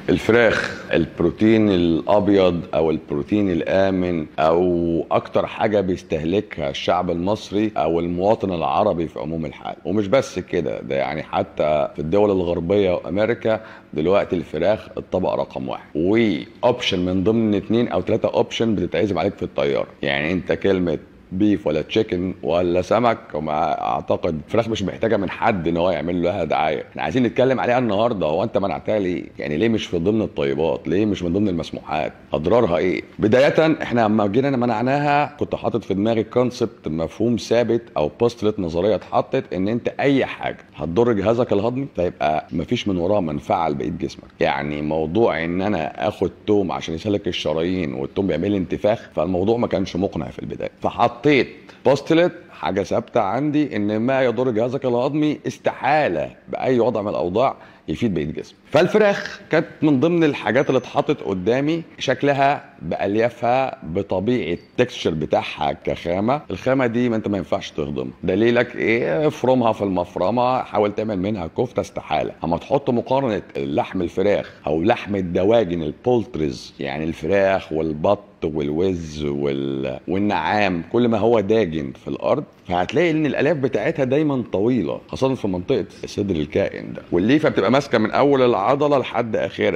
الفراخ البروتين الابيض او البروتين الامن او اكتر حاجه بيستهلكها الشعب المصري او المواطن العربي في عموم الحال ومش بس كده ده يعني حتى في الدول الغربيه وامريكا دلوقتي الفراخ الطبق رقم واحد واوبشن من ضمن اتنين او ثلاثه اوبشن بتتعزم عليك في الطياره يعني انت كلمه بيف ولا تشيكن ولا سمك وما اعتقد فراخ مش محتاجه من حد ان هو يعمل لها دعايه احنا عايزين نتكلم عليها النهارده هو انت منعتها ليه يعني ليه مش في ضمن الطيبات ليه مش من ضمن المسموحات اضرارها ايه بدايه احنا لما جينا منعناها كنت حاطط في دماغي كونسبت مفهوم ثابت او بوستلت نظريه اتحطت ان انت اي حاجه هتضر جهازك الهضمي فيبقى مفيش من وراها منفعه لبقيه جسمك يعني موضوع ان انا اخد توم عشان يسلك الشرايين والتوم بيعمل لي انتفاخ فالموضوع ما كانش مقنع في البدايه فحط حطيت بوستلت حاجه ثابته عندي ان ما يضر جهازك الهضمي استحاله باي وضع من الاوضاع يفيد بقيه جسمك فالفراخ كانت من ضمن الحاجات اللي اتحطت قدامي شكلها باليافها بطبيعه التكستشر بتاعها كخامه الخامه دي ما انت ما ينفعش تهضمها دليلك ايه افرمها في المفرمه حاول تعمل منها كفته استحاله اما تحط مقارنه لحم الفراخ او لحم الدواجن البولتريز يعني الفراخ والبط والوز وال... والنعام كل ما هو داجن في الارض فهتلاقي ان الالاف بتاعتها دايما طويله خاصه في منطقه صدر الكائن ده والليفه بتبقى ماسكه من اول العضله لحد اخرها